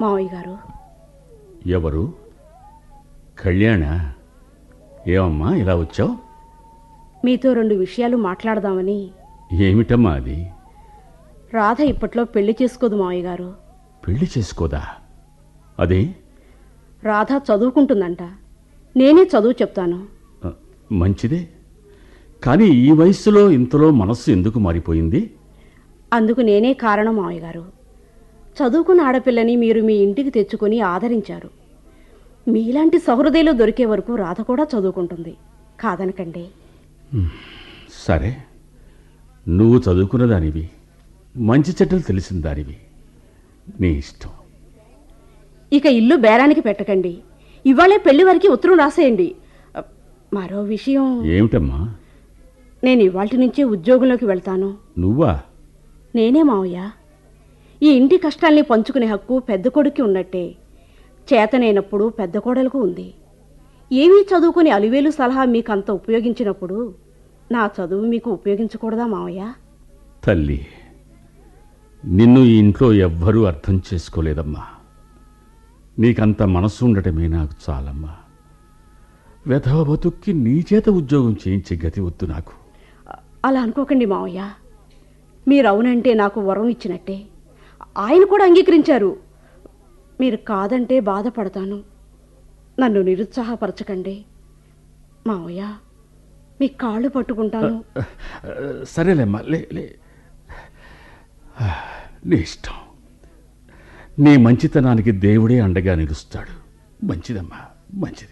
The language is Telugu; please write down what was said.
మావయ్య గారు ఎవరు కళ్యాణ ఏమమ్మా ఇలా వచ్చావు మీతో రెండు విషయాలు మాట్లాడదామని ఏమిటమ్మా అది రాధ ఇప్పట్లో పెళ్లి చేసుకోదు మావయ్య గారు పెళ్లి చేసుకోదా అదే రాధ చదువుకుంటుందంట నేనే చదువు చెప్తాను ఆ, మంచిదే కానీ ఈ వయస్సులో ఇంతలో మనస్సు ఎందుకు మారిపోయింది అందుకు నేనే కారణం మావయ్య గారు చదువుకున్న ఆడపిల్లని మీరు మీ ఇంటికి తెచ్చుకొని ఆదరించారు మీలాంటి సహృదయులు దొరికే వరకు రాధ కూడా చదువుకుంటుంది కాదనకండి సరే నువ్వు చదువుకున్న దానివి మంచి చెడ్డలు తెలిసిన దానివి నీ ఇష్టం ఇక ఇల్లు బేరానికి పెట్టకండి ఇవాళే పెళ్లి వారికి ఉత్తరం రాసేయండి అ, మరో విషయం ఏమిటమ్మా నేను ఇవాళ నుంచే ఉద్యోగంలోకి వెళ్తాను నువ్వా నేనే మావయ్య ఈ ఇంటి కష్టాల్ని పంచుకునే హక్కు పెద్ద కొడుక్కి ఉన్నట్టే చేతనైనప్పుడు పెద్ద కోడలకు ఉంది ఏమీ చదువుకుని అలివేలు సలహా మీకు అంత ఉపయోగించినప్పుడు నా చదువు మీకు ఉపయోగించకూడదా మావయ్య తల్లి నిన్ను ఈ ఇంట్లో ఎవ్వరూ అర్థం చేసుకోలేదమ్మా నీకంత మనసు ఉండటమే నాకు చాలమ్మా వెధవ బతుక్కి నీ చేత ఉద్యోగం చేయించే గతి వద్దు నాకు అ- అలా అనుకోకండి మావయ్య మీరు అవునంటే నాకు వరం ఇచ్చినట్టే ఆయన కూడా అంగీకరించారు మీరు కాదంటే బాధపడతాను నన్ను నిరుత్సాహపరచకండి మావయ్య మీ కాళ్ళు పట్టుకుంటాను ఆ, సరేలేమ్మా లే లే ఆ, నీ ఇష్టం నీ మంచితనానికి దేవుడే అండగా నిలుస్తాడు మంచిదమ్మా మంచిది